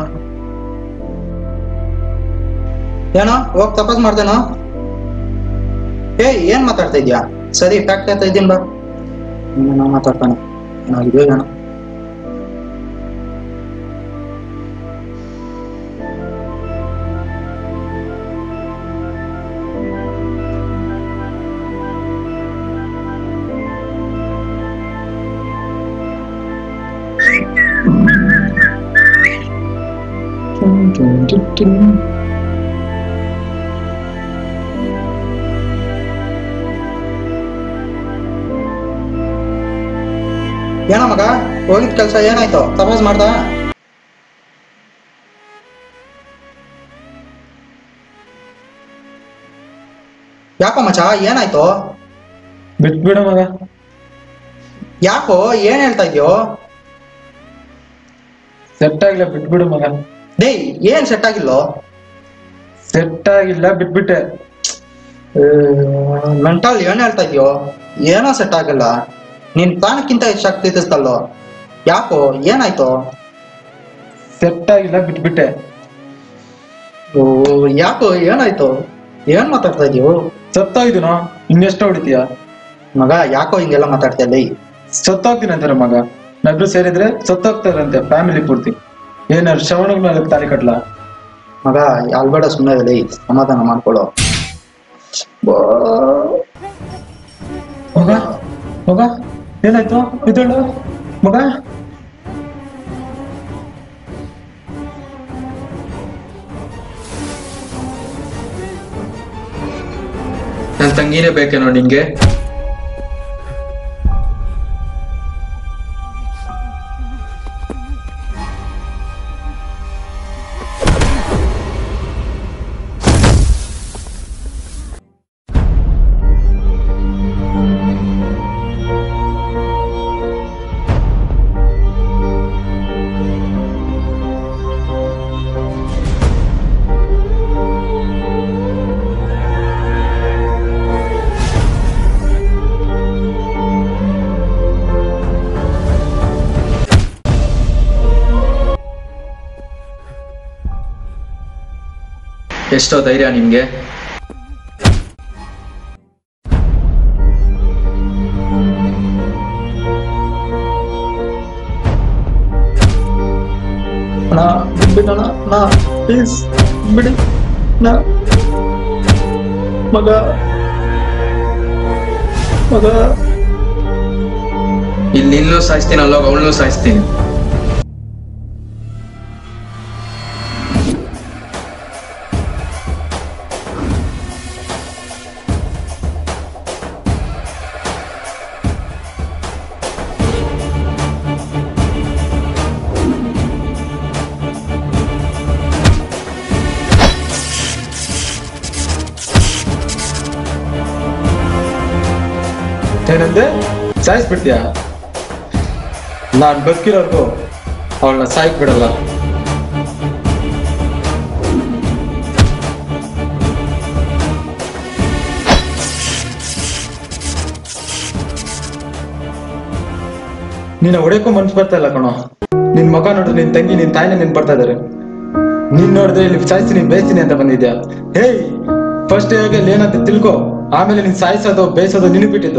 ಏನೋ ಹೋಗ್ ತಪಾಸ್ ಮಾಡ್ದೇನೋ ಏಯ್ ಏನ್ ಮಾತಾಡ್ತಾ ಇದ್ಯಾ ಸರಿ ಫ್ಯಾಕ್ಟ್ರಿ ಹತ್ರ ಇದ್ದೀನಿ ಬಾ ನಾ ಮಾತಾಡ್ತಾನೆ ಏನಾಗಿದೆ ಏನೋ ಏನೋ ಮಗ ಹೋಗಿದ್ ಕೆಲ್ಸ ಏನಾಯ್ತು ತಪಾಸ್ ಮಾಡ್ದ ಯಾಕೋ ಮಚ ಏನಾಯ್ತು ಬಿಟ್ಬಿಡು ಮಗ ಯಾಕೋ ಏನ್ ಹೇಳ್ತಾ ಇದ್ಯೋ ಸೆಟ್ ಆಗಿಲ್ಲ ಬಿಟ್ಬಿಡು ಮಗ ಡೇಯ್ ಏನ್ ಸೆಟ್ ಆಗಿಲ್ಲೋ ಸೆಟ್ ಆಗಿಲ್ಲ ಬಿಟ್ಬಿಟ್ಟೆ ಮೆಂಟಲ್ ಏನ್ ಹೇಳ್ತಾ ಇದ್ಯೋ ಏನೋ ಸೆಟ್ ಆಗಿಲ್ಲ ನಿನ್ ಪ್ರಾಣಕ್ಕಿಂತ ಹೆಚ್ಚಾಗಿ ತಿಳ್ಸ್ತಲ್ಲೋ ಯಾಕೋ ಏನಾಯ್ತು ಸೆಟ್ ಆಗಿಲ್ಲ ಬಿಟ್ಬಿಟ್ಟೆ ಓ ಯಾಕೋ ಏನಾಯ್ತು ಏನ್ ಮಾತಾಡ್ತಾ ಇದೀಯೋ ಸತ್ತೋಗಿದ್ದೀನೋ ಇನ್ನೆಷ್ಟು ಹೊಡಿತೀಯ ಮಗ ಯಾಕೋ ಹಿಂಗೆಲ್ಲ ಮಾತಾಡ್ತಾ ಇಲ್ಲ ಸತ್ತೋಗ್ತೀನಿ ಅಂತಾರೆ ಮಗ ನಾವಿಬ್ರು ಸೇರಿದ್ರೆ ಸತ್ತೋಗ್ತಾರಂತೆ ಫ್ಯಾಮಿಲಿ ಪೂರ್ತಿ ಏನಾರು ಶ್ರವಣಗ್ ಮೇಲೆ ತಾಲಿ ಕಟ್ಲ ಮಗ ಅಲ್ಬೇಡ ಸುಮ್ಮನೆ ಲೇ ಸಮಾಧಾನ ಮಾಡ್ಕೊಳ್ಳೋ ಮಗ ಮಗ ಏನಾಯ್ತು ಇದಳು ಮಗ ನನ್ ತಂಗಿನೇ ಬೇಕೇನೋ ನಿಂಗೆ ಎಷ್ಟೋ ಧೈರ್ಯ ನಿಮ್ಗೆ ಅಣ್ಣ ಬಿಟ್ಬಿಡಣ ನಾ ಪ್ಲೀಸ್ ಬಿಡಿ ನಾ ಮಗ ಮಗ ಇಲ್ಲಿ ನಿನ್ನೂ ಸಾಯಿಸ್ತೀನಿ ಅಲ್ಲೋಗ ಅವಳನ್ನೂ ಸಾಯಿಸ್ತೀನಿ ಏನಂದೆ ಸಾಯಿಸ್ಬಿಡ್ತೀಯ ನಾನ್ ಬದುಕಿರೋರ್ಗು ಅವಳನ್ನ ಸಾಯ್ಕ್ ಬಿಡಲ್ಲ ನೀನ ಹೊಡೆಯಕ್ಕೂ ಮನ್ಸು ಬರ್ತಾ ಇಲ್ಲ ಕಣೋ ನಿನ್ ಮಗ ನೋಡಿದ್ರೆ ನಿನ್ ತಂಗಿ ನಿನ್ ತಾಯಿನ ನಿನ್ ಬರ್ತಾ ಇದಾರೆ ನೀನ್ ನೋಡಿದ್ರೆ ಇಲ್ಲಿ ಸಾಯಿಸ್ತೀನಿ ಬೇಯಿಸ್ತೀನಿ ಅಂತ ಬಂದಿದ್ಯಾ ಹೇಯ್ ಫಸ್ಟ್ ಹೇಗೆ ಏನಂತ ತಿಳ್ಕೊ ಆಮೇಲೆ ನೀನ್ ಸಾಯಿಸೋದು ಬೇಯಿಸೋದು ನಿನಗ್ ಬಿಟ್ಟಿದ್ದು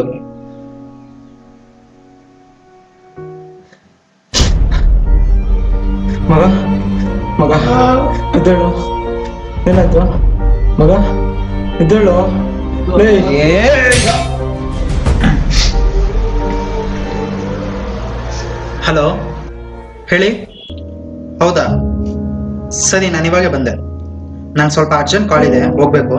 ಮಗ ಮಗ ಎದ್ದೇಳು ಏನಾಯ್ತು ಮಗ ಎದ್ದೇಳು ಲೇ ಹಲೋ ಹೇಳಿ ಹೌದಾ ಸರಿ ನಾನು ಇವಾಗೆ ಬಂದೆ ನಂಗೆ ಸ್ವಲ್ಪ ಅರ್ಜೆಂಟ್ ಕಾಲ್ ಇದೆ ಹೋಗ್ಬೇಕು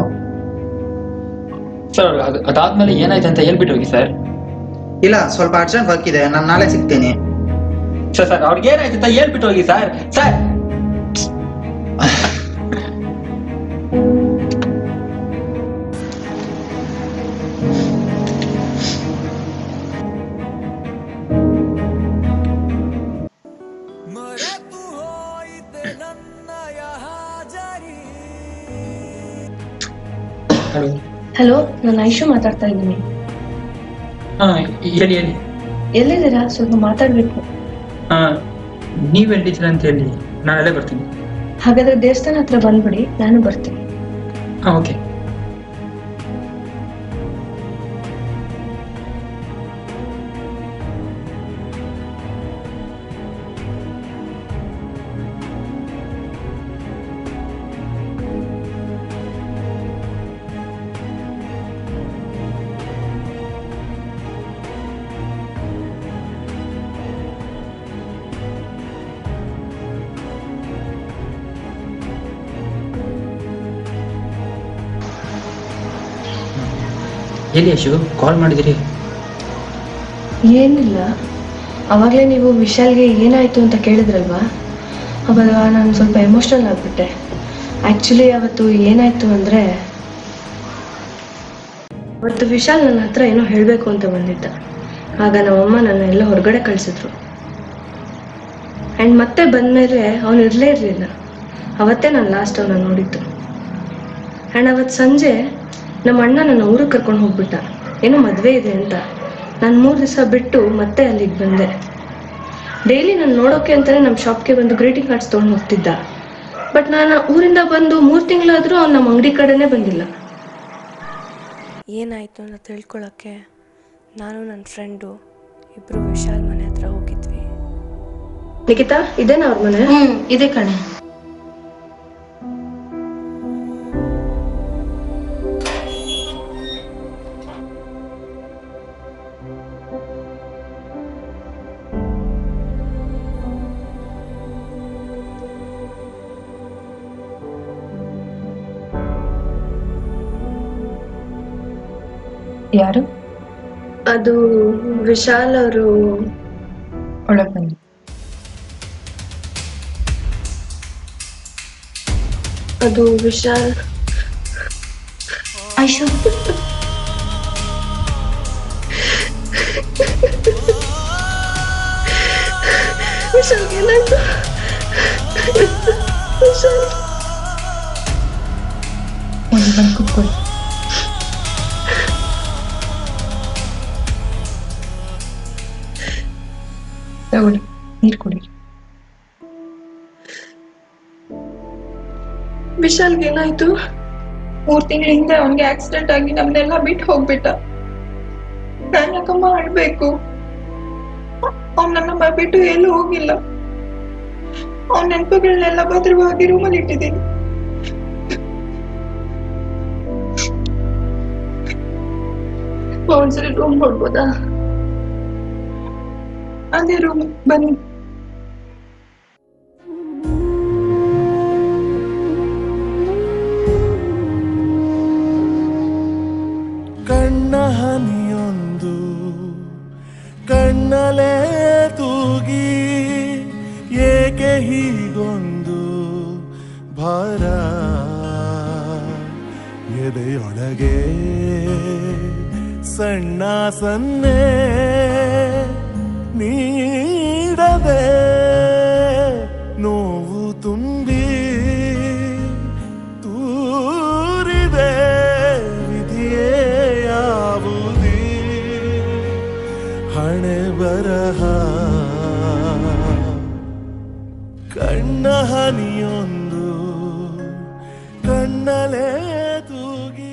ಸರ್ ಅದಾದ್ಮೇಲೆ ಏನಾಯ್ತು ಅಂತ ಹೇಳ್ಬಿಟ್ಟು ಹೋಗಿ ಸರ್ ಇಲ್ಲ ಸ್ವಲ್ಪ ಅರ್ಜೆಂಟ್ ವರ್ಕ್ ಇದೆ ನಾನು ನಾಳೆ ಸಿಗ್ತೀನಿ ಸರ್ ಸರ್ ಅವ್ರಿಗೆ ಏನಾಯ್ತು ಅಂತ ಹೇಳ್ಬಿಟ್ಟು ಹೋಗಿ ಸರ್ ಸರ್ ಹಲೋ ಹಲೋ ನಾನು ಐಶು ಮಾತಾಡ್ತಾ ಇದ್ದೀನಿ ಹಾ ಹೇಳಿ ಹೇಳಿ ಎಲ್ಲಿದ್ದೀರಾ ಸ್ವಲ್ಪ ಮಾತಾಡ್ಬೇಕು ಹಾ ನೀವ್ ಎಲ್ಲಿದ್ದೀರಾ ಅಂತ ಹೇಳಿ ನಾನು ಅಲ್ಲೇ ಬರ್ತೀನಿ ಹಾಗಾದ್ರೆ ದೇವಸ್ಥಾನ ಹತ್ರ ಬಂದ್ಬಿಡಿ ನಾನು ಬರ್ತೀನಿ ಹಾ ಓಕೆ ಎಲ್ಲಿ ಯಶು ಕಾಲ್ ಮಾಡಿದಿರಿ ಏನಿಲ್ಲ ಅವಾಗಲೇ ನೀವು ವಿಶಾಲ್ಗೆ ಏನಾಯ್ತು ಅಂತ ಕೇಳಿದ್ರಲ್ವಾ ಅವಾಗ ನಾನು ಸ್ವಲ್ಪ ಎಮೋಷ್ನಲ್ ಆಗ್ಬಿಟ್ಟೆ ಆ್ಯಕ್ಚುಲಿ ಅವತ್ತು ಏನಾಯ್ತು ಅಂದರೆ ಅವತ್ತು ವಿಶಾಲ್ ನನ್ನ ಹತ್ರ ಏನೋ ಹೇಳಬೇಕು ಅಂತ ಬಂದಿದ್ದ ಆಗ ನಮ್ಮಮ್ಮ ನನ್ನ ಎಲ್ಲ ಹೊರಗಡೆ ಕಳಿಸಿದ್ರು ಆ್ಯಂಡ್ ಮತ್ತೆ ಬಂದಮೇಲೆ ಅವನು ಇರಲೇ ಇರಲಿಲ್ಲ ಅವತ್ತೇ ನಾನು ಲಾಸ್ಟ್ ಅವನ ನೋಡಿದ್ದು ಆ್ಯಂಡ್ ಅವತ್ತು ಸಂಜೆ ನಮ್ಮ ಅಣ್ಣ ನನ್ನ ಊರಿಗೆ ಕರ್ಕೊಂಡು ಹೋಗ್ಬಿಟ್ಟ ಏನೋ ಮದುವೆ ಇದೆ ಅಂತ ನಾನು ಮೂರು ದಿವಸ ಬಿಟ್ಟು ಮತ್ತೆ ಅಲ್ಲಿಗೆ ಬಂದೆ ಡೈಲಿ ನಾನು ನೋಡೋಕೆ ಅಂತಲೇ ನಮ್ಮ ಶಾಪ್ಗೆ ಬಂದು ಗ್ರೀಟಿಂಗ್ ಕಾರ್ಡ್ಸ್ ತೊಗೊಂಡು ಹೋಗ್ತಿದ್ದ ಬಟ್ ನಾನು ಊರಿಂದ ಬಂದು ಮೂರು ತಿಂಗಳಾದರೂ ಅವ್ನು ನಮ್ಮ ಅಂಗಡಿ ಕಡೆನೇ ಬಂದಿಲ್ಲ ಏನಾಯಿತು ಅಂತ ತಿಳ್ಕೊಳ್ಳೋಕ್ಕೆ ನಾನು ನನ್ನ ಫ್ರೆಂಡು ಇಬ್ಬರು ವಿಶಾಲ್ ಮನೆ ಹತ್ರ ಹೋಗಿದ್ವಿ ನಿಖಿತಾ ಇದೇನಾ ಅವ್ರ ಮನೆ ಹ್ಮ್ ಇದೆ ಕಣೆ ಯಾರು ಅದು ವಿಶಾಲ್ ಅವರು ಒಳಗೆ ಬನ್ನಿ ಅದು ವಿಶಾಲ್ ಐಶು ವಿಶಾಲ್ ಏನಾಯ್ತು ವಿಶಾಲ್ ಒಂದು ಬಂದು ಕೂತ್ಕೊಳ್ಳಿ ತಗೊಳ್ಳಿ ನೀರು ಕುಡಿ ವಿಶಾಲ್ಗೆ ಏನಾಯ್ತು ಮೂರ್ ತಿಂಗಳ ಹಿಂದೆ ಅವನ್ಗೆ ಆಕ್ಸಿಡೆಂಟ್ ಆಗಿ ನಮ್ನೆಲ್ಲ ಬಿಟ್ಟು ಹೋಗ್ಬಿಟ್ಟ ನಾನ್ ಯಾಕಮ್ಮ ಅಳ್ಬೇಕು ಅವ್ನ್ ನನ್ನ ಬಿಟ್ಟು ಎಲ್ಲೂ ಹೋಗಿಲ್ಲ ಅವ್ನ ನೆನಪುಗಳನ್ನೆಲ್ಲ ಭದ್ರವಾಗಿ ರೂಮಲ್ಲಿ ಇಟ್ಟಿದ್ದೀನಿ ಒಂದ್ಸರಿ ರೂಮ್ ನೋಡ್ಬೋದಾ ಅದೇ ರೂಮ್ ಬನ್ನಿ ಕಣ್ಣ ಹನಿಯೊಂದು ಕಣ್ಣಲೇ ತೂಗಿ ಏಕೆ ಹೀಗೊಂದು ಭಾರ ಎದೆಯೊಳಗೆ ಸಣ್ಣ ಸನ್ನೆ ನೀಡದೆ ನೋವು ತುಂಬಿ ತೂರಿದೆ ವಿಧಿಯೇ ಯಾವುದೇ ಹಣೆ ಬರಹ ಕಣ್ಣ ಹನಿಯೊಂದು ಕಣ್ಣಲೇ ತೂಗಿ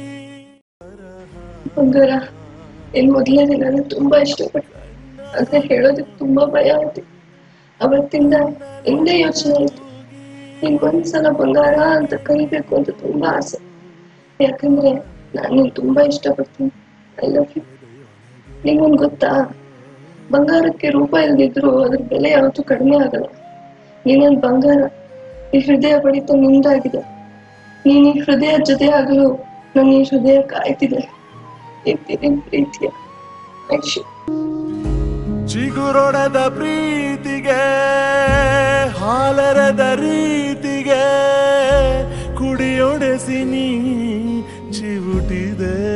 ಬಂಗಾರ ಇನ್ ಮೊದಲನೇ ದಿನ ತುಂಬಾ ಇಷ್ಟಪಟ್ಟೆ ಆದ್ರೆ ಹೇಳೋದಕ್ಕೆ ತುಂಬಾ ಭಯ ಆಯ್ತು ಅವತ್ತಿಂದ ಹಿಂದೆ ಯೋಚನೆ ಆಯ್ತು ನಿನ್ ಒಂದ್ಸಲ ಬಂಗಾರ ಅಂತ ಕರಿಬೇಕು ಅಂತ ತುಂಬಾ ಆಸೆ ಯಾಕಂದ್ರೆ ನಾನು ನಿನ್ ತುಂಬಾ ಇಷ್ಟಪಡ್ತೀನಿ ಐ ಲವ್ ಯು ನಿಂಗೊಂದ್ ಗೊತ್ತಾ ಬಂಗಾರಕ್ಕೆ ರೂಪ ಇಲ್ದಿದ್ರು ಅದ್ರ ಬೆಲೆ ಯಾವತ್ತೂ ಕಡಿಮೆ ಆಗಲ್ಲ ನೀನೊಂದ್ ಬಂಗಾರ ಈ ಹೃದಯ ಬಡಿತ ನಿಂದಾಗಿದೆ ನೀನ್ ಈ ಹೃದಯ ಜೊತೆ ಆಗಲು ನನ್ನ ಈ ಹೃದಯ ಕಾಯ್ತಿದೆ ಇರ್ತೀನಿ ಪ್ರೀತಿಯ ಐಶು ಚಿಗುರೊಡೆದ ಪ್ರೀತಿಗೆ ಹಾಲರದ ರೀತಿಗೆ ಕುಡಿಯೊಡೆಸಿ ನೀ ಚಿವುಟಿದೆ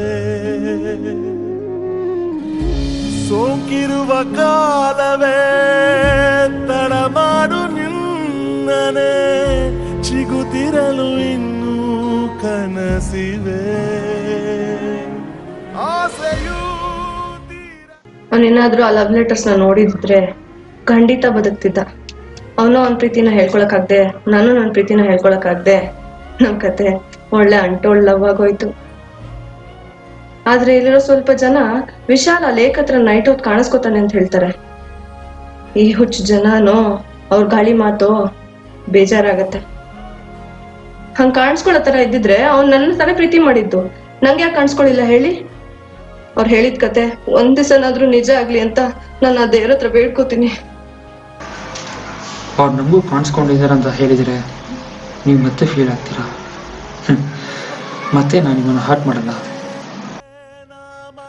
ಸೋಂಕಿರುವ ಕಾಲವೇ ತಡ ಮಾಡು ನಿನ್ನನೆ ಚಿಗುತ್ತಿರಲು ಇನ್ನೂ ಕನಸಿವೆ ಆಸೆಯು ಅವನೇನಾದ್ರೂ ಆ ಲವ್ ಲೆಟರ್ಸ್ ನ ನೋಡಿದ್ರೆ ಖಂಡಿತ ಬದುಕ್ತಿದ್ದ ಅವನು ಅವನ ಪ್ರೀತಿನ ಹೇಳ್ಕೊಳಕ್ಕಾಗ್ದೆ ನಾನು ನನ್ನ ಪ್ರೀತಿನ ಹೇಳ್ಕೊಳಕ್ಕಾಗ್ದೆ ನಮ್ ಕತೆ ಒಳ್ಳೆ ಅಂಟೋಳ್ ಲವ್ ಆಗೋಯ್ತು ಆದ್ರೆ ಇಲ್ಲಿರೋ ಸ್ವಲ್ಪ ಜನ ವಿಶಾಲ್ ಆ ಲೇಕ್ ಹತ್ರ ನೈಟ್ ಹೊತ್ತು ಕಾಣಿಸ್ಕೊತಾನೆ ಅಂತ ಹೇಳ್ತಾರೆ ಈ ಹುಚ್ಚು ಜನನೋ ಅವ್ರ ಗಾಳಿ ಮಾತು ಬೇಜಾರಾಗತ್ತೆ ಹಂಗ್ ಕಾಣಿಸ್ಕೊಳ್ಳೋ ತರ ಇದ್ದಿದ್ರೆ ಅವ್ನ್ ನನ್ನ ತಾನೇ ಪ್ರೀತಿ ಮಾಡಿದ್ದು ನಂಗೆ ಯಾಕೆ ಕಾಣಿಸ್ಕೊಳ್ಳಿಲ್ಲ ಹೇಳಿ ಅವ್ರು ಹೇಳಿದ ಕತೆ ಒಂದ್ ದಿವಸನಾದ್ರೂ ನಿಜ ಆಗ್ಲಿ ಅಂತ ನಾನು ಆ ದೇವ್ರ ಹತ್ರ ಬೇಡ್ಕೋತೀನಿ ಅವ್ರು ನಮಗೂ ಕಾಣಿಸ್ಕೊಂಡಿದ್ದಾರೆ ಅಂತ ಹೇಳಿದರೆ ನೀವು ಮತ್ತೆ ಫೀಲ್ ಆಗ್ತೀರಾ ಹ್ಮ್. ಮತ್ತೆ ನಾನು ನಿಮ್ಮನ್ನು ಹರ್ಟ್ ಮಾಡಲ್ಲ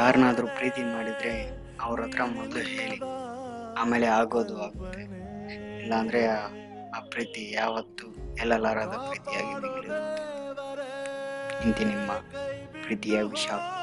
ಯಾರನ್ನಾದ್ರೂ ಪ್ರೀತಿ ಮಾಡಿದ್ರೆ ಅವ್ರ ಹತ್ರ ಮೊದಲು ಹೇಳಿ ಆಮೇಲೆ ಆಗೋದು ಆಗುತ್ತೆ ಇಲ್ಲಾಂದ್ರೆ ಆ ಆ ಪ್ರೀತಿ ಯಾವತ್ತು ಎಲ್ಲಲಾರದ ಪ್ರೀತಿಯಾಗಿ ಮಿಗಿಲಿರುತ್ತೆ ಇಂತಿ ನಿಮ್ಮ ಪ್ರೀತಿಯ ವಿಷ